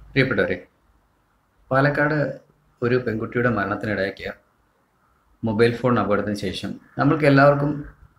പ്രിയപ്പെട്ടവരെ പാലക്കാട് ഒരു പെൺകുട്ടിയുടെ മരണത്തിനിടയാക്കിയ മൊബൈൽ ഫോൺ അപകടത്തിന് ശേഷം നമ്മൾക്ക് എല്ലാവർക്കും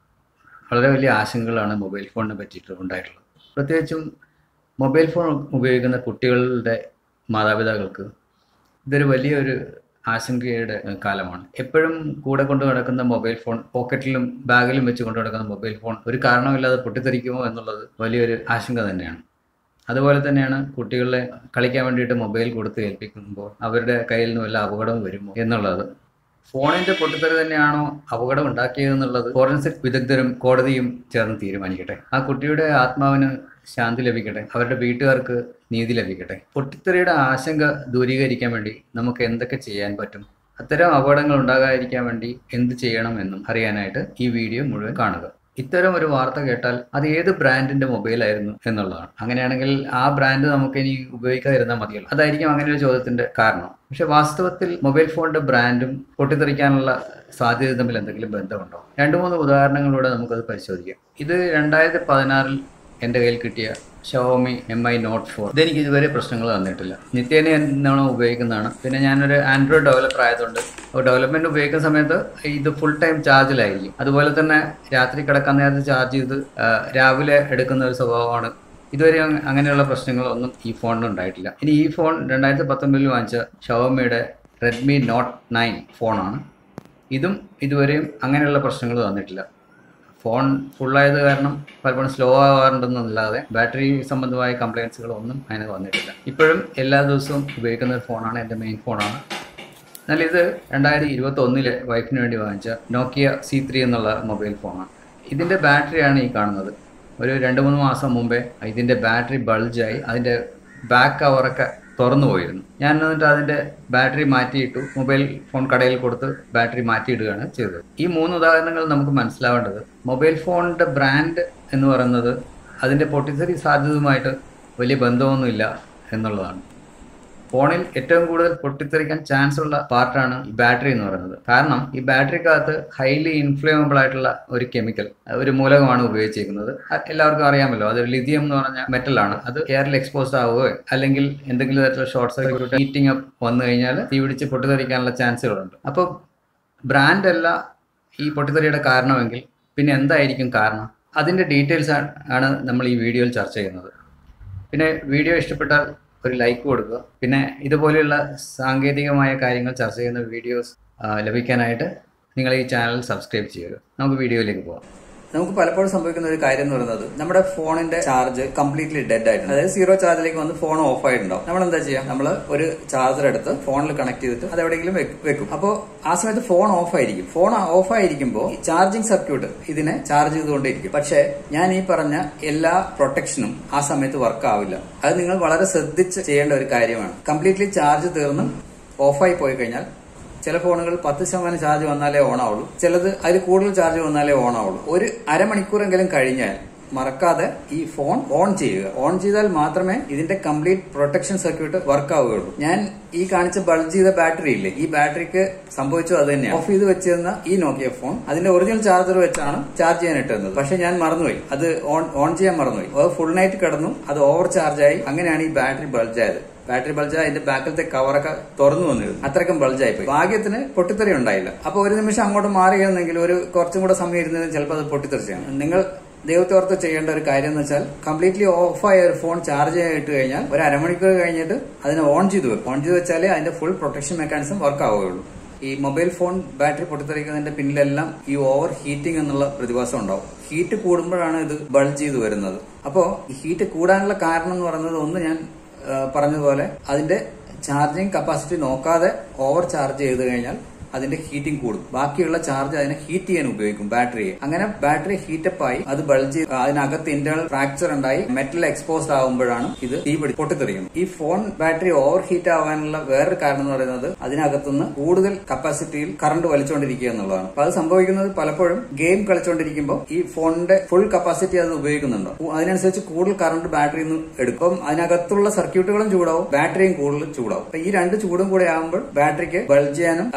വളരെ വലിയ ആശങ്കകളാണ് മൊബൈൽ ഫോണിനെ പറ്റിയിട്ട് ഉണ്ടായിട്ടുള്ളത് പ്രത്യേകിച്ചും മൊബൈൽ ഫോൺ ഉപയോഗിക്കുന്ന കുട്ടികളുടെ മാതാപിതാക്കൾക്ക് ഇതൊരു വലിയൊരു ആശങ്കയുടെ കാലമാണ് എപ്പോഴും കൂടെ കൊണ്ടു നടക്കുന്ന മൊബൈൽ ഫോൺ പോക്കറ്റിലും ബാഗിലും വെച്ച് കൊണ്ടു നടക്കുന്ന മൊബൈൽ ഫോൺ ഒരു കാരണമില്ലാതെ പൊട്ടിത്തെറിക്കുമോ എന്നുള്ളത് വലിയൊരു ആശങ്ക തന്നെയാണ് അതുപോലെ തന്നെയാണ് കുട്ടികളെ കളിക്കാൻ വേണ്ടിയിട്ട് മൊബൈൽ കൊടുത്ത് ഏൽപ്പിക്കുമ്പോൾ അവരുടെ കയ്യിൽ നിന്ന് വല്ല അപകടം വരുമോ എന്നുള്ളത് ഫോണിന്റെ പൊട്ടിത്തെറി തന്നെയാണോ അപകടം ഉണ്ടാക്കിയതെന്നുള്ളത് ഫോറൻസിക് വിദഗ്ധരും കോടതിയും ചേർന്ന് തീരുമാനിക്കട്ടെ ആ കുട്ടിയുടെ ആത്മാവിന് ശാന്തി ലഭിക്കട്ടെ അവരുടെ വീട്ടുകാർക്ക് നീതി ലഭിക്കട്ടെ പൊട്ടിത്തെറിയുടെ ആശങ്ക ദൂരീകരിക്കാൻ വേണ്ടി നമുക്ക് എന്തൊക്കെ ചെയ്യാൻ പറ്റും അത്തരം അപകടങ്ങൾ ഉണ്ടാകാതിരിക്കാൻ വേണ്ടി എന്ത് ചെയ്യണം എന്നും അറിയാനായിട്ട് ഈ വീഡിയോ മുഴുവൻ കാണുക ഇത്തരം ഒരു വാർത്ത കേട്ടാൽ അത് ഏത് ബ്രാൻഡിന്റെ മൊബൈൽ ആയിരുന്നു എന്നുള്ളതാണ് അങ്ങനെയാണെങ്കിൽ ആ ബ്രാൻഡ് നമുക്ക് ഇനി ഉപയോഗിക്കാതിരുന്നാൽ മതിയല്ലോ അതായിരിക്കും അങ്ങനെ ഒരു ചോദ്യത്തിന്റെ കാരണം പക്ഷെ വാസ്തവത്തിൽ മൊബൈൽ ഫോണിന്റെ ബ്രാൻഡും പൊട്ടിത്തെറിക്കാനുള്ള സാധ്യത തമ്മിൽ എന്തെങ്കിലും ബന്ധമുണ്ടോ രണ്ട് മൂന്ന് ഉദാഹരണങ്ങളിലൂടെ നമുക്കത് പരിശോധിക്കാം ഇത് രണ്ടായിരത്തി പതിനാറിൽ എൻ്റെ കയ്യിൽ കിട്ടിയ Xiaomi M I note four ഇതെനിക്ക് ഇതുവരെ പ്രശ്നങ്ങൾ തന്നിട്ടില്ല നിത്യേന എന്നോണം ഉപയോഗിക്കുന്നതാണ് പിന്നെ ഞാനൊരു ആൻഡ്രോയിഡ് ഡെവലപ്പർ ആയതുകൊണ്ട് ഡെവലപ്മെന്റ് ഉപയോഗിക്കുന്ന സമയത്ത് ഇത് ഫുൾ ടൈം ചാർജിലായിരിക്കും അതുപോലെ തന്നെ രാത്രി കിടക്കാൻ നേരത്ത് ചാർജ് ചെയ്ത് ആ, രാവിലെ എടുക്കുന്ന ഒരു സ്വഭാവമാണ് ഇതുവരെ അങ്ങ- അങ്ങനെയുള്ള പ്രശ്നങ്ങളൊന്നും ഈ ഫോണിന് ഉണ്ടായിട്ടില്ല ഇനി ഈ ഫോൺ രണ്ടായിരത്തി പത്തൊമ്പതിൽ വാങ്ങിച്ച ഷവോമിയുടെ റെഡ്മി നോട്ട് നയൻ ഫോണാണ് ഇതും ഇതുവരെയും അങ്ങനെയുള്ള പ്രശ്നങ്ങൾ വന്നിട്ടില്ല ഫോൺ ഫുള്ളായത് കാരണം പലപ്പോഴും സ്ലോ ആവാറുണ്ടെന്നല്ലാതെ ബാറ്ററി സംബന്ധമായ കംപ്ലയിൻസുകളൊന്നും അതിന് വന്നിട്ടില്ല ഇപ്പോഴും എല്ലാ ദിവസവും ഉപയോഗിക്കുന്ന ഒരു ഫോണാണ് എൻ്റെ മെയിൻ ഫോണാണ് എന്നാൽ ഇത് രണ്ടായിരത്തി ഇരുപത്തി ഒന്നില് വൈഫിന് വേണ്ടി വാങ്ങിച്ച നോക്കിയ സി ത്രീ എന്നുള്ള മൊബൈൽ ഫോണാണ് ഇതിൻ്റെ ബാറ്ററിയാണ് ഈ കാണുന്നത് ഒരു രണ്ട് മൂന്ന് മാസം മുമ്പേ ഇതിൻ്റെ ബാറ്ററി ബൾജായി അതിൻ്റെ ബാക്ക് കവറൊക്കെ തുറന്നു പോയിരുന്നു ഞാൻ എന്നിട്ട് അതിൻ്റെ ബാറ്ററി മാറ്റിയിട്ടു മൊബൈൽ ഫോൺ കടയിൽ കൊടുത്ത് ബാറ്ററി മാറ്റിയിടുകയാണ് ചെയ്തത് ഈ മൂന്ന് ഉദാഹരണങ്ങൾ നമുക്ക് മനസ്സിലാവേണ്ടത് മൊബൈൽ ഫോണിൻ്റെ ബ്രാൻഡ് എന്ന് പറയുന്നത് അതിൻ്റെ പൊട്ടിത്തെറി സാധ്യതയുമായിട്ട് വലിയ ബന്ധമൊന്നുമില്ല എന്നുള്ളതാണ് ഫോണിൽ ഏറ്റവും കൂടുതൽ പൊട്ടിത്തെറിക്കാൻ ചാൻസ് ഉള്ള പാർട്ടാണ് ഈ ബാറ്ററി എന്ന് പറയുന്നത് കാരണം ഈ ബാറ്ററിക്കകത്ത് ഹൈലി ഇൻഫ്ലേമബിൾ ആയിട്ടുള്ള ഒരു കെമിക്കൽ ഒരു മൂലകമാണ് ഉപയോഗിച്ചിരിക്കുന്നത് അത് എല്ലാവർക്കും അറിയാമല്ലോ അത് ലിഥിയം എന്ന് പറഞ്ഞ മെറ്റലാണ് അത് എയറിൽ എക്സ്പോസ് ആവുകയോ അല്ലെങ്കിൽ എന്തെങ്കിലും തരത്തിലുള്ള ഷോർട്ട് സർക്യൂട്ട് ഹീറ്റിംഗ് അപ്പ് വന്നു കഴിഞ്ഞാൽ തീ പിടിച്ച് പൊട്ടിത്തെറിക്കാനുള്ള ചാൻസുകളുണ്ട് അപ്പോൾ ബ്രാൻഡ് അല്ല ഈ പൊട്ടിത്തെറിയുടെ കാരണമെങ്കിൽ പിന്നെ എന്തായിരിക്കും കാരണം അതിൻ്റെ ഡീറ്റെയിൽസ് ആണ് നമ്മൾ ഈ വീഡിയോയിൽ ചർച്ച ചെയ്യുന്നത് പിന്നെ വീഡിയോ ഇഷ്ടപ്പെട്ടാൽ ഒരു ലൈക്ക് കൊടുക്കുക പിന്നെ ഇതുപോലെയുള്ള സാങ്കേതികമായ കാര്യങ്ങൾ ചർച്ച ചെയ്യുന്ന വീഡിയോസ് ലഭിക്കാനായിട്ട് നിങ്ങൾ ഈ ചാനൽ സബ്സ്ക്രൈബ് ചെയ്യുക നമുക്ക് വീഡിയോയിലേക്ക് പോകാം നമുക്ക് പലപ്പോഴും സംഭവിക്കുന്ന ഒരു കാര്യം എന്ന് പറയുന്നത് നമ്മുടെ ഫോണിന്റെ ചാർജ് കംപ്ലീറ്റ്ലി ഡെഡ് ആയിട്ടുണ്ട് അതായത് സീറോ ചാർജിലേക്ക് വന്ന് ഫോൺ ഓഫ് ആയിട്ടുണ്ടാവും നമ്മൾ എന്താ ചെയ്യുക നമ്മൾ ഒരു ചാർജർ എടുത്ത് ഫോണിൽ കണക്ട് ചെയ്തിട്ട് അത് എവിടെയെങ്കിലും വെക്ക്- വെക്കും അപ്പോൾ ആ സമയത്ത് ഫോൺ ഓഫ് ആയിരിക്കും ഫോൺ ഓഫ് ആയിരിക്കുമ്പോൾ ചാർജിങ് സർക്യൂട്ട് ഇതിനെ ചാർജ് ചെയ്തുകൊണ്ടിരിക്കും പക്ഷേ ഞാൻ ഈ പറഞ്ഞ എല്ലാ പ്രൊട്ടക്ഷനും ആ സമയത്ത് വർക്ക് ആവില്ല അത് നിങ്ങൾ വളരെ ശ്രദ്ധിച്ച് ചെയ്യേണ്ട ഒരു കാര്യമാണ് കംപ്ലീറ്റ്ലി ചാർജ് തീർന്ന് ഓഫായി പോയി കഴിഞ്ഞാൽ ചില ഫോണുകൾ പത്ത് ശതമാനം ചാർജ് വന്നാലേ ഓൺ ആവുള്ളൂ ചിലത് അതിൽ കൂടുതൽ ചാർജ് വന്നാലേ ഓൺ ആവുള്ളൂ ഒരു അരമണിക്കൂറെങ്കിലും കഴിഞ്ഞാൽ മറക്കാതെ ഈ ഫോൺ ഓൺ ചെയ്യുക ഓൺ ചെയ്താൽ മാത്രമേ ഇതിന്റെ കംപ്ലീറ്റ് പ്രൊട്ടക്ഷൻ സർക്യൂട്ട് വർക്ക് ആവുകയുള്ളൂ ഞാൻ ഈ കാണിച്ച ബൾജ് ചെയ്ത ബാറ്ററി ഇല്ലേ ഈ ബാറ്ററിക്ക് സംഭവിച്ചത് അത് തന്നെയാണ് ഓഫ് ചെയ്ത് വെച്ചിരുന്ന ഈ നോക്കിയ ഫോൺ അതിന്റെ ഒറിജിനൽ ചാർജർ വെച്ചാണ് ചാർജ് ചെയ്യാൻ ഇട്ടിരുന്നത് പക്ഷെ ഞാൻ മറന്നുപോയി അത് ഓൺ ഓൺ ചെയ്യാൻ മറന്നുപോയി അത് ഫുൾ നൈറ്റ് കിടന്നു അത് ഓവർ ചാർജ് ആയി അങ്ങനെയാണ് ഈ ബാറ്ററി ബൾജ് ആയത് ബാറ്ററി ബൾജ് അതിന്റെ ബാക്കിലത്തെ കവറൊക്കെ തുറന്നു വന്നിരുന്നു അത്രയ്ക്കും ബൾജായി പോയി ഭാഗ്യത്തിന് പൊട്ടിത്തെറി ഉണ്ടായില്ല അപ്പൊ ഒരു നിമിഷം അങ്ങോട്ട് മാറുകയാണെങ്കിൽ ഒരു കുറച്ചും കൂടെ സമയം ഇരുന്നതിന് ചിലപ്പോൾ അത് പൊട്ടിത്തെറിച്ചാണ് നിങ്ങൾ ദൈവത്തോർത്ത് ചെയ്യേണ്ട ഒരു കാര്യം എന്ന് വെച്ചാൽ കംപ്ലീറ്റ്ലി ഓഫായ ഒരു ഫോൺ ചാർജ് ചെയ്തിട്ട് കഴിഞ്ഞാൽ ഒരു അരമണിക്കൂർ കഴിഞ്ഞിട്ട് അതിനെ ഓൺ ചെയ്ത് വെക്കും ഓൺ ചെയ്ത് വെച്ചാലേ അതിന്റെ ഫുൾ പ്രൊട്ടക്ഷൻ മെക്കാനിസം വർക്ക് ആവുകയുള്ളൂ ഈ മൊബൈൽ ഫോൺ ബാറ്ററി പൊട്ടിത്തെറിക്കുന്നതിന്റെ പിന്നിലെല്ലാം ഈ ഓവർ ഹീറ്റിംഗ് എന്നുള്ള പ്രതിഭാസം ഉണ്ടാവും ഹീറ്റ് കൂടുമ്പോഴാണ് ഇത് ബൾജ് ചെയ്ത് വരുന്നത് അപ്പോൾ ഈ ഹീറ്റ് കൂടാനുള്ള കാരണം എന്ന് പറയുന്നത് ഒന്ന് ഞാൻ ആ, പറഞ്ഞതുപോലെ അതിന്റെ ചാർജിങ് കപ്പാസിറ്റി നോക്കാതെ ഓവർ ചാർജ് ചെയ്ത് കഴിഞ്ഞാൽ അതിന്റെ ഹീറ്റിംഗ് കൂടും ബാക്കിയുള്ള ചാർജ് അതിനെ ഹീറ്റ് ചെയ്യാൻ ഉപയോഗിക്കും ബാറ്ററിയെ അങ്ങനെ ബാറ്ററി ഹീറ്റപ്പ് ആയി അത് ബൾജ് ചെയ്ത് അതിനകത്ത് ഇന്റേണൽ ഫ്രാക്ചർ ഉണ്ടായി മെറ്റൽ എക്സ്പോസ്ഡ് ആകുമ്പോഴാണ് ഇത് തീ പിടി പൊട്ടിത്തെറിയുന്നത് ഈ ഫോൺ ബാറ്ററി ഓവർ ഹീറ്റ് ആവാനുള്ള വേറൊരു കാരണം എന്ന് പറയുന്നത് അതിനകത്തുനിന്ന് കൂടുതൽ കപ്പാസിറ്റിയിൽ കറണ്ട് വലിച്ചുകൊണ്ടിരിക്കുക എന്നുള്ളതാണ് അപ്പൊ അത് സംഭവിക്കുന്നത് പലപ്പോഴും ഗെയിം കളിച്ചുകൊണ്ടിരിക്കുമ്പോൾ ഈ ഫോണിന്റെ ഫുൾ കപ്പാസിറ്റി അത് ഉപയോഗിക്കുന്നുണ്ടോ അതിനനുസരിച്ച് കൂടുതൽ കറണ്ട് ബാറ്ററിയിൽ നിന്ന് എടുക്കും അതിനകത്തുള്ള സർക്യൂട്ടുകളും ചൂടാവും ബാറ്ററിയും കൂടുതൽ ചൂടാവും അപ്പൊ ഈ രണ്ട് ചൂടും കൂടെ ആകുമ്പോൾ ബാറ്ററിക്ക് ബൾജ് ചെയ്യാനും അതിന് ഫെയിലിയർ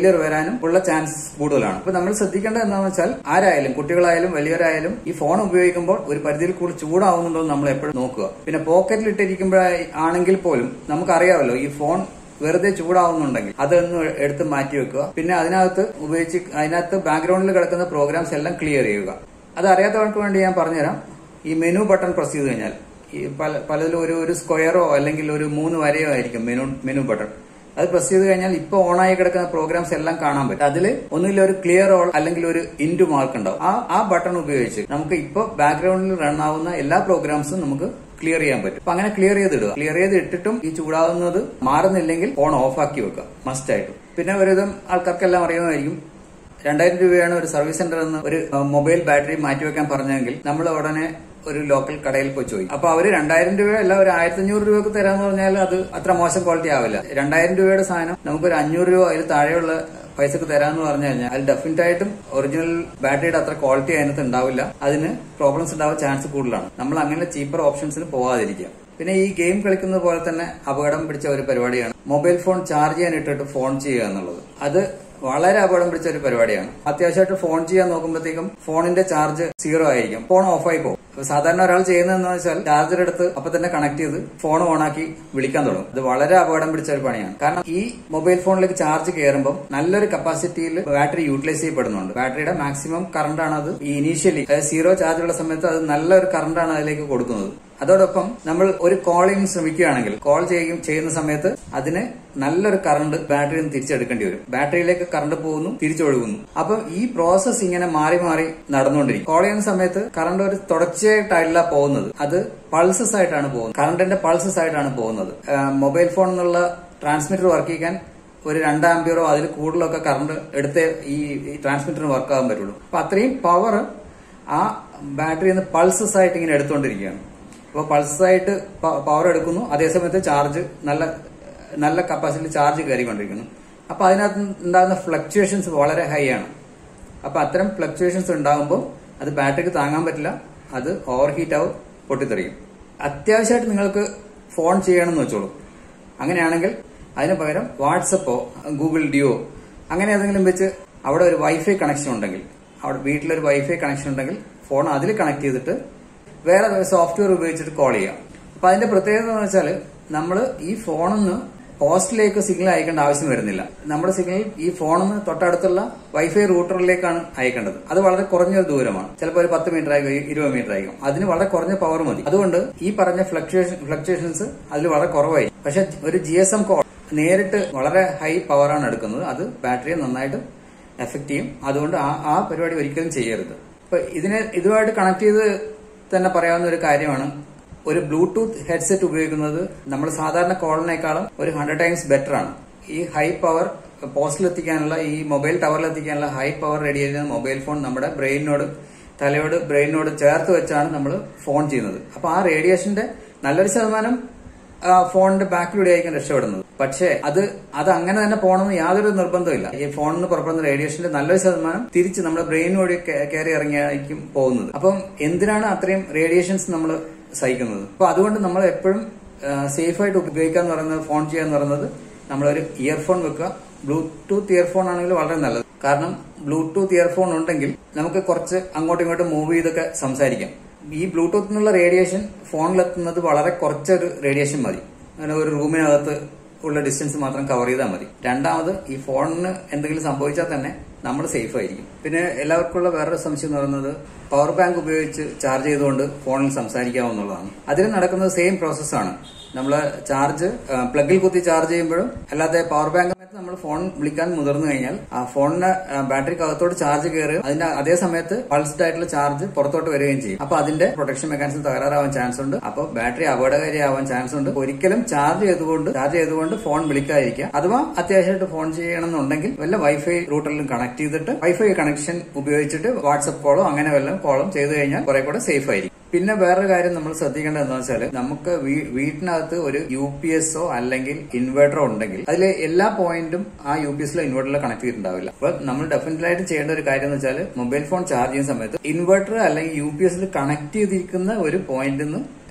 ഫെയിലിയർ വരാനും ഉള്ള ചാൻസ് കൂടുതലാണ് അപ്പൊ നമ്മൾ ശ്രദ്ധിക്കേണ്ടത് എന്താണെന്ന് വെച്ചാൽ ആരായാലും കുട്ടികളായാലും വലിയവരായാലും ഈ ഫോൺ ഉപയോഗിക്കുമ്പോൾ ഒരു പരിധിയിൽ കൂടുതൽ ചൂടാവുന്നുണ്ടോ എന്ന് നമ്മൾ എപ്പോഴും നോക്കുക പിന്നെ പോക്കറ്റിൽ ഇട്ടിരിക്കുമ്പോഴായി ആണെങ്കിൽ പോലും നമുക്കറിയാമല്ലോ ഈ ഫോൺ വെറുതെ ചൂടാവുന്നുണ്ടെങ്കിൽ അതൊന്ന് എടുത്ത് മാറ്റി വെക്കുക പിന്നെ അതിനകത്ത് ഉപയോഗിച്ച് അതിനകത്ത് ബാക്ക്ഗ്രൗണ്ടിൽ കിടക്കുന്ന പ്രോഗ്രാംസ് എല്ലാം ക്ലിയർ ചെയ്യുക അത് അറിയാത്തവർക്ക് വേണ്ടി ഞാൻ പറഞ്ഞുതരാം ഈ മെനു ബട്ടൺ പ്രസ് ചെയ്ത് കഴിഞ്ഞാൽ ഈ പല പലതിലും ഒരു ഒരു സ്ക്വയറോ അല്ലെങ്കിൽ ഒരു മൂന്ന് വരയോ ആയിരിക്കും മെനു മെനു ബട്ടൺ അത് പ്രസ് ചെയ്ത് കഴിഞ്ഞാൽ ഇപ്പൊ ഓണായി കിടക്കുന്ന പ്രോഗ്രാംസ് എല്ലാം കാണാൻ പറ്റും അതിൽ ഒന്നുമില്ല ഒരു ക്ലിയർ ഓൾ അല്ലെങ്കിൽ ഒരു ഇൻറ്റു മാർക്ക് ഉണ്ടാവും ആ ആ ബട്ടൺ ഉപയോഗിച്ച് നമുക്ക് ഇപ്പൊ ബാക്ക്ഗ്രൗണ്ടിൽ റൺ ആവുന്ന എല്ലാ പ്രോഗ്രാംസും നമുക്ക് ക്ലിയർ ചെയ്യാൻ പറ്റും അപ്പൊ അങ്ങനെ ക്ലിയർ ചെയ്തിടുക ക്ലിയർ ചെയ്ത് ഇട്ടിട്ടും ഈ ചൂടാവുന്നത് മാറുന്നില്ലെങ്കിൽ ഫോൺ ഓഫ് ആക്കി വെക്കുക മസ്റ്റ് ആയിട്ട് പിന്നെ ഒരുവിധം ആൾക്കാർക്കെല്ലാം അറിയുന്നതായിരിക്കും രണ്ടായിരം രൂപയാണ് ഒരു സർവീസ് സെന്ററിൽ നിന്ന് ഒരു മൊബൈൽ ബാറ്ററി മാറ്റിവെക്കാൻ പറഞ്ഞെങ്കിൽ നമ്മൾ ഉടനെ ഒരു ലോക്കൽ കടയിൽ പോയി ചോദിക്കും അപ്പൊ അവര് രണ്ടായിരം രൂപ അല്ല ഒരു ആയിരത്തി അഞ്ഞൂറ് രൂപക്ക് തരാന്ന് പറഞ്ഞാൽ അത് അത്ര മോശം ക്വാളിറ്റി ആവില്ല രണ്ടായിരം രൂപയുടെ സാധനം നമുക്കൊരു അഞ്ഞൂറ് രൂപ അതിൽ താഴെയുള്ള പൈസക്ക് തരാന്ന് പറഞ്ഞു കഴിഞ്ഞാൽ അതിൽ ഡെഫിനറ്റ് ആയിട്ടും ഒറിജിനൽ ബാറ്ററിയുടെ അത്ര ക്വാളിറ്റി അതിനകത്ത് ഉണ്ടാവില്ല അതിന് പ്രോബ്ലംസ് ഉണ്ടാവാൻ ചാൻസ് കൂടുതലാണ് നമ്മൾ അങ്ങനെ ചീപ്പർ ഓപ്ഷൻസിന് പോവാതിരിക്കുക പിന്നെ ഈ ഗെയിം കളിക്കുന്നത് പോലെ തന്നെ അപകടം പിടിച്ച ഒരു പരിപാടിയാണ് മൊബൈൽ ഫോൺ ചാർജ് ചെയ്യാൻ ഇട്ടിട്ട് ഫോൺ ചെയ്യുക എന്നുള്ളത് അത് വളരെ അപകടം പിടിച്ച ഒരു പരിപാടിയാണ് അത്യാവശ്യമായിട്ട് ഫോൺ ചെയ്യാൻ നോക്കുമ്പോഴത്തേക്കും ഫോണിന്റെ ചാർജ് സീറോ ആയിരിക്കും ഫോൺ ഓഫായി പോകും സാധാരണ ഒരാൾ ചെയ്യുന്നതെന്ന് വെച്ചാൽ ചാർജർ എടുത്ത് അപ്പൊ തന്നെ കണക്ട് ചെയ്ത് ഫോൺ ഓണാക്കി വിളിക്കാൻ തുടങ്ങും ഇത് വളരെ അപകടം പിടിച്ച ഒരു പണിയാണ് കാരണം ഈ മൊബൈൽ ഫോണിലേക്ക് ചാർജ് കയറുമ്പോൾ നല്ലൊരു കപ്പാസിറ്റിയിൽ ബാറ്ററി യൂട്ടിലൈസ് ചെയ്യപ്പെടുന്നുണ്ട് ബാറ്ററിയുടെ മാക്സിമം കറണ്ട് ആണ് അത് ഈ ഇനീഷ്യലി അതായത് സീറോ ചാർജ് ഉള്ള സമയത്ത് അത് നല്ലൊരു കറണ്ട് ആണ് അതിലേക്ക് കൊടുക്കുന്നത് അതോടൊപ്പം നമ്മൾ ഒരു കോളിംഗ് ശ്രമിക്കുകയാണെങ്കിൽ കോൾ ചെയ്യും ചെയ്യുന്ന സമയത്ത് അതിന് നല്ലൊരു കറണ്ട് ബാറ്ററിയിൽ നിന്ന് തിരിച്ചെടുക്കേണ്ടി വരും ബാറ്ററിയിലേക്ക് കറണ്ട് പോകുന്നു തിരിച്ചൊഴുകുന്നു അപ്പം ഈ പ്രോസസ് ഇങ്ങനെ മാറി മാറി നടന്നുകൊണ്ടിരിക്കും കോൾ ചെയ്യുന്ന സമയത്ത് കറണ്ട് ഒരു തുടർച്ചയായിട്ടല്ല പോകുന്നത് അത് പൾസസ് ആയിട്ടാണ് പോകുന്നത് കറണ്ടിന്റെ പൾസസ് ആയിട്ടാണ് പോകുന്നത് മൊബൈൽ ഫോൺ എന്നുള്ള ട്രാൻസ്മിറ്റർ വർക്ക് ചെയ്യാൻ ഒരു രണ്ട് ആംബിയറോ അതിൽ കൂടുതലൊക്കെ കറണ്ട് എടുത്തേ ഈ ട്രാൻസ്മിറ്ററിന് വർക്ക് ആകാൻ പറ്റുള്ളൂ അപ്പൊ അത്രയും പവർ ആ ബാറ്ററിയിൽ നിന്ന് പൾസസ് ആയിട്ട് ഇങ്ങനെ എടുത്തുകൊണ്ടിരിക്കുകയാണ് അപ്പോൾ പൾസസ് ആയിട്ട് പവർ എടുക്കുന്നു അതേസമയത്ത് ചാർജ് നല്ല നല്ല കപ്പാസിറ്റി ചാർജ് കയറിക്കൊണ്ടിരിക്കുന്നു അപ്പൊ അതിനകത്ത് ഉണ്ടാകുന്ന ഫ്ലക്ച്വേഷൻസ് വളരെ ഹൈ ആണ് അപ്പൊ അത്തരം ഫ്ലക്ച്വേഷൻസ് ഉണ്ടാകുമ്പോൾ അത് ബാറ്ററിക്ക് താങ്ങാൻ പറ്റില്ല അത് ഓവർ ഹീറ്റ് ആവും പൊട്ടിത്തെറിയും അത്യാവശ്യമായിട്ട് നിങ്ങൾക്ക് ഫോൺ ചെയ്യണമെന്ന് വെച്ചോളൂ അങ്ങനെയാണെങ്കിൽ അതിന് പകരം വാട്സപ്പോ ഗൂഗിൾ ഡിയോ അങ്ങനെ ഏതെങ്കിലും വെച്ച് അവിടെ ഒരു വൈഫൈ കണക്ഷൻ ഉണ്ടെങ്കിൽ അവിടെ വീട്ടിലൊരു വൈഫൈ കണക്ഷൻ ഉണ്ടെങ്കിൽ ഫോൺ അതിൽ കണക്ട് ചെയ്തിട്ട് വേറെ സോഫ്റ്റ്വെയർ ഉപയോഗിച്ചിട്ട് കോൾ ചെയ്യാം അപ്പൊ അതിന്റെ പ്രത്യേകത എന്ന് വെച്ചാൽ നമ്മൾ ഈ ഫോണിൽ നിന്ന് പോസ്റ്റിലേക്ക് സിഗ്നൽ അയക്കേണ്ട ആവശ്യം വരുന്നില്ല നമ്മുടെ സിഗ്നൽ ഈ ഫോണിൽ നിന്ന് തൊട്ടടുത്തുള്ള വൈഫൈ റൂട്ടറിലേക്കാണ് അയക്കേണ്ടത് അത് വളരെ കുറഞ്ഞൊരു ദൂരമാണ് ചിലപ്പോൾ ഒരു പത്ത് മീറ്റർ ആയിരിക്കും ഇരുപത് മീറ്റർ ആയിരിക്കും അതിന് വളരെ കുറഞ്ഞ പവർ മതി അതുകൊണ്ട് ഈ പറഞ്ഞ ഫ്ലക്ച്വേഷൻ ഫ്ലക്ച്വേഷൻസ് അതിൽ വളരെ കുറവായി പക്ഷെ ഒരു ജി എസ് എം കോൾ നേരിട്ട് വളരെ ഹൈ പവറാണ് എടുക്കുന്നത് അത് ബാറ്ററിയെ നന്നായിട്ട് എഫക്ട് ചെയ്യും അതുകൊണ്ട് ആ ആ പരിപാടി ഒരിക്കലും ചെയ്യരുത് ഇപ്പൊ ഇതിനെ ഇതുമായിട്ട് കണക്ട് ചെയ്ത് തന്നെ പറയാവുന്ന ഒരു കാര്യമാണ് ഒരു ബ്ലൂടൂത്ത് ഹെഡ്സെറ്റ് ഉപയോഗിക്കുന്നത് നമ്മൾ സാധാരണ കോളിനേക്കാളും ഒരു ഹൺഡ്രഡ് ടൈംസ് ബെറ്റർ ആണ് ഈ ഹൈ പവർ പോസ്റ്റിൽ എത്തിക്കാനുള്ള ഈ മൊബൈൽ ടവറിൽ എത്തിക്കാനുള്ള ഹൈ പവർ റെഡി ചെയ്യുന്ന മൊബൈൽ ഫോൺ നമ്മുടെ ബ്രെയിനോട് തലയോട് ബ്രെയിനോട് ചേർത്ത് വെച്ചാണ് നമ്മൾ ഫോൺ ചെയ്യുന്നത് അപ്പൊ ആ റേഡിയേഷന്റെ നല്ലൊരു ശതമാനം ഫോണിന്റെ ബാക്കിലൂടെ ആയിരിക്കും രക്ഷപ്പെടുന്നത് പക്ഷേ അത് അത് അങ്ങനെ തന്നെ പോകണമെന്ന് യാതൊരു നിർബന്ധമില്ല ഈ ഫോണിൽ നിന്ന് പുറപ്പെടുന്ന റേഡിയേഷന്റെ നല്ലൊരു ശതമാനം തിരിച്ച് നമ്മുടെ ബ്രെയിൻ വഴി കയറി ഇറങ്ങിയായിരിക്കും പോകുന്നത് അപ്പം എന്തിനാണ് അത്രയും റേഡിയേഷൻസ് നമ്മൾ സഹിക്കുന്നത് അപ്പൊ അതുകൊണ്ട് നമ്മൾ എപ്പോഴും സേഫ് ആയിട്ട് ഉപയോഗിക്കാന്ന് പറയുന്നത് ഫോൺ ചെയ്യാന്ന് പറയുന്നത് നമ്മളൊരു ഇയർഫോൺ വെക്കുക ബ്ലൂടൂത്ത് ഇയർഫോൺ ആണെങ്കിൽ വളരെ നല്ലത് കാരണം ബ്ലൂടൂത്ത് ഇയർഫോൺ ഉണ്ടെങ്കിൽ നമുക്ക് കുറച്ച് അങ്ങോട്ടും ഇങ്ങോട്ടും മൂവ് ചെയ്തൊക്കെ സംസാരിക്കാം ഈ ബ്ലൂടൂത്ത് എന്നുള്ള റേഡിയേഷൻ ഫോണിലെത്തുന്നത് വളരെ കുറച്ചൊരു റേഡിയേഷൻ മതി അങ്ങനെ ഒരു റൂമിനകത്ത് ഉള്ള ഡിസ്റ്റൻസ് മാത്രം കവർ ചെയ്താൽ മതി രണ്ടാമത് ഈ ഫോണിന് എന്തെങ്കിലും സംഭവിച്ചാൽ തന്നെ നമ്മൾ സേഫ് ആയിരിക്കും പിന്നെ എല്ലാവർക്കും ഉള്ള വേറൊരു സംശയം എന്ന് പറയുന്നത് പവർ ബാങ്ക് ഉപയോഗിച്ച് ചാർജ് ചെയ്തുകൊണ്ട് ഫോണിൽ സംസാരിക്കാവുന്നതാണ് അതിന് നടക്കുന്നത് സെയിം പ്രോസസ്സാണ് നമ്മൾ ചാർജ് പ്ലഗിൽ കുത്തി ചാർജ് ചെയ്യുമ്പോഴും അല്ലാതെ പവർ ബാങ്ക് നമ്മൾ ഫോൺ വിളിക്കാൻ മുതിർന്നു കഴിഞ്ഞാൽ ആ ഫോണിന് ബാറ്ററിക്ക് അകത്തോട്ട് ചാർജ് കയറുകയും അതിന്റെ അതേ സമയത്ത് പൾസ്ഡ് ആയിട്ടുള്ള ചാർജ് പുറത്തോട്ട് വരികയും ചെയ്യും അപ്പൊ അതിന്റെ പ്രൊട്ടക്ഷൻ മെക്കാനിസം തകരാറാവാൻ ചാൻസ് ഉണ്ട് അപ്പൊ ബാറ്ററി അപകടകാരിയാവാൻ ചാൻസ് ഉണ്ട് ഒരിക്കലും ചാർജ് ചെയ്തുകൊണ്ട് ചാർജ് ചെയ്തുകൊണ്ട് ഫോൺ വിളിക്കാതിരിക്കുക അഥവാ അത്യാവശ്യമായിട്ട് ഫോൺ ചെയ്യണമെന്നുണ്ടെങ്കിൽ വല്ല വൈഫൈ റൂട്ടറിലും കണക്ട് ചെയ്തിട്ട് വൈഫൈ കണക്ഷൻ ഉപയോഗിച്ചിട്ട് വാട്സ്ആപ്പ് കോളോ അങ്ങനെ വല്ലതും കോളും ചെയ്തു കഴിഞ്ഞാൽ കുറെ കൂടെ സേഫ് ആയിരിക്കും പിന്നെ വേറൊരു കാര്യം നമ്മൾ ശ്രദ്ധിക്കേണ്ടത് എന്താ വെച്ചാൽ നമുക്ക് വീട്ടിനകത്ത് ഒരു യു പി എസോ അല്ലെങ്കിൽ ഇൻവെർട്ടറോ ഉണ്ടെങ്കിൽ അതിൽ എല്ലാ പോയിന്റും ആ യു പി എസിലോ ഇൻവെർട്ടറിലോ കണക്ട് ചെയ്തിട്ടുണ്ടാവില്ല അപ്പൊ നമ്മൾ ഡെഫിനറ്റ് ആയിട്ട് ചെയ്യേണ്ട ഒരു കാര്യം എന്ന് വെച്ചാൽ മൊബൈൽ ഫോൺ ചാർജ് ചെയ്യുന്ന സമയത്ത് ഇൻവെർട്ടർ അല്ലെങ്കിൽ യു പി എസിൽ കണക്ട് ചെയ്തിരിക്കുന്ന ഒരു പോയിന്റിൽ നിന്ന്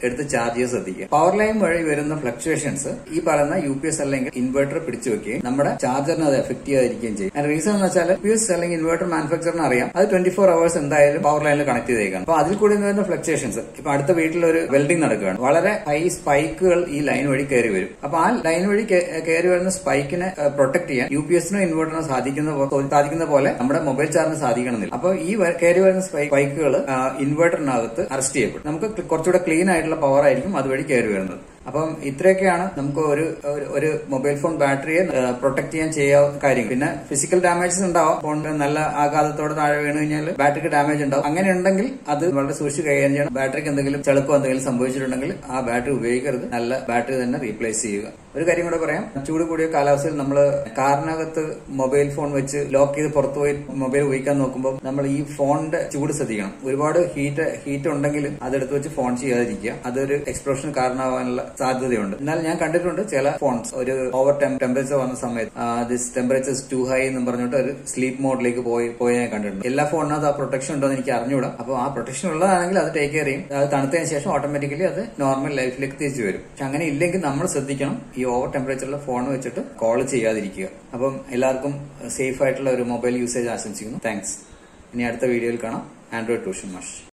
എടുത്ത് ചാർജ് ചെയ്യാൻ ശ്രദ്ധിക്കുക പവർ ലൈൻ വഴി വരുന്ന ഫ്ലക്ച്വേഷൻസ് ഈ പറയുന്ന യു പി എസ് അല്ലെങ്കിൽ ഇൻവെർട്ടർ പിടിച്ചു വെക്കുകയും നമ്മുടെ ചാർജറിനെ അത് എഫക്ട് ചെയ്യാതിരിക്കുകയും ചെയ്യും അതിന് റീസൺ എന്ന് വെച്ചാൽ യു പി എസ് അല്ലെങ്കിൽ ഇൻവെർട്ടർ മാനുഫാക്ചറിന് അറിയാം അത് ട്വന്റി ഫോർ അവേഴ്സ് എന്തായാലും പവർ ലൈനിൽ കണക്ട് ചെയ്തേക്കാണ് അപ്പൊ അതിൽ കൂടി വരുന്ന ഫ്ലക്ച്വേഷൻസ് ഇപ്പൊ അടുത്ത വീട്ടിൽ ഒരു വെൽഡിംഗ് നടക്കുകയാണ് വളരെ ഹൈ സ്പൈക്കുകൾ ഈ ലൈൻ വഴി കയറി വരും അപ്പൊ ആ ലൈൻ വഴി കേ- കയറി വരുന്ന സ്പൈക്കിനെ പ്രൊട്ടക്ട് ചെയ്യാൻ യു പി എസിനോ ഇൻവെർട്ടറിനോ സാധിക്കുന്ന പോ- സാധിക്കുന്ന പോലെ നമ്മുടെ മൊബൈൽ ചാർജിന് സാധിക്കണമെന്നില്ല അപ്പൊ ഈ വ- കയറി വരുന്ന സ്പൈക്കുകൾ ഇൻവെർട്ടറിനകത്ത് അറസ്റ്റ് ചെയ്യപ്പെടും നമുക്ക് ക്ല- കുറച്ചുകൂടെ ക്ലീൻ ആയിട്ടുള്ള പവർ ആയിരിക്കും അതുവഴി കയറി വരുന്നത് അപ്പം ഇത്രയൊക്കെയാണ് നമുക്ക് ഒരു ഒരു- ഒരു മൊബൈൽ ഫോൺ ബാറ്ററിയെ പ്രൊട്ടക്ട് ചെയ്യാൻ ചെയ്യാവുന്ന കാര്യം പിന്നെ ഫിസിക്കൽ ഡാമേജസ് ഉണ്ടാവും ഫോണിന് നല്ല ആഘാതത്തോടെ താഴെ വീണ് കഴിഞ്ഞാൽ ബാറ്ററിക്ക് ഡാമേജ് ഉണ്ടാവും അങ്ങനെ ഉണ്ടെങ്കിൽ അത് വളരെ സൂക്ഷിച്ച് കൈകാര്യം ചെയ്യണം ബാറ്ററിക്ക് എന്തെങ്കിലും ചെളുക്കോ എന്തെങ്കിലും സംഭവിച്ചിട്ടുണ്ടെങ്കിൽ ആ ബാറ്ററി ഉപയോഗിക്കരുത് നല്ല ബാറ്ററി തന്നെ റീപ്ലേസ് ചെയ്യുക ഒരു കാര്യം കൂടെ പറയാം ചൂട് കൂടിയ കാലാവസ്ഥയിൽ നമ്മൾ കാറിനകത്ത് മൊബൈൽ ഫോൺ വെച്ച് ലോക്ക് ചെയ്ത് പുറത്തു പോയി മൊബൈൽ ഉപയോഗിക്കാൻ നോക്കുമ്പോൾ നമ്മൾ ഈ ഫോണിന്റെ ചൂട് ശ്രദ്ധിക്കണം ഒരുപാട് ഹീറ്റ് ഹീറ്റ് ഉണ്ടെങ്കിൽ അതെടുത്ത് വെച്ച് ഫോൺ ചെയ്യാതിരിക്കുക അതൊരു എക്സ്പ്ലോഷൻ കാരണമാകാനുള്ള സാധ്യതയുണ്ട് എന്നാൽ ഞാൻ കണ്ടിട്ടുണ്ട് ചില ഫോൺസ് ഒരു ഓവർ ടെമ്പറേച്ചർ വന്ന സമയത്ത് ദിസ് ടെമ്പറേച്ചർ ടു ഹൈ എന്ന് പറഞ്ഞിട്ട് ഒരു സ്ലീപ്പ് മോഡിലേക്ക് പോയി പോയി ഞാൻ കണ്ടിട്ടുണ്ട് എല്ലാ ഫോണിനകത്ത് ആ പ്രൊട്ടക്ഷൻ ഉണ്ടോ എന്ന് എനിക്ക് അറിഞ്ഞുകൂടാ അപ്പോൾ ആ പ്രൊട്ടക്ഷൻ ഉള്ളതാണെങ്കിൽ അത് ടേക്ക് കെയർ ചെയ്യും അത് തണുത്തതിന് ശേഷം ഓട്ടോമാറ്റിക്കലി അത് നോർമൽ ലൈഫിലേക്ക് തിരിച്ചു വരും പക്ഷെ അങ്ങനെ ഇല്ലെങ്കിൽ നമ്മൾ ശ്രദ്ധിക്കണം ഈ ഓവർ ടെമ്പറേച്ചറിലെ ഫോൺ വെച്ചിട്ട് കോൾ ചെയ്യാതിരിക്കുക അപ്പം എല്ലാവർക്കും സേഫ് ആയിട്ടുള്ള ഒരു മൊബൈൽ യൂസേജ് ആശംസിക്കുന്നു താങ്ക്സ് ഇനി അടുത്ത വീഡിയോയിൽ കാണാം ആൻഡ്രോയിഡ് ട്യൂഷൻ മാഷ്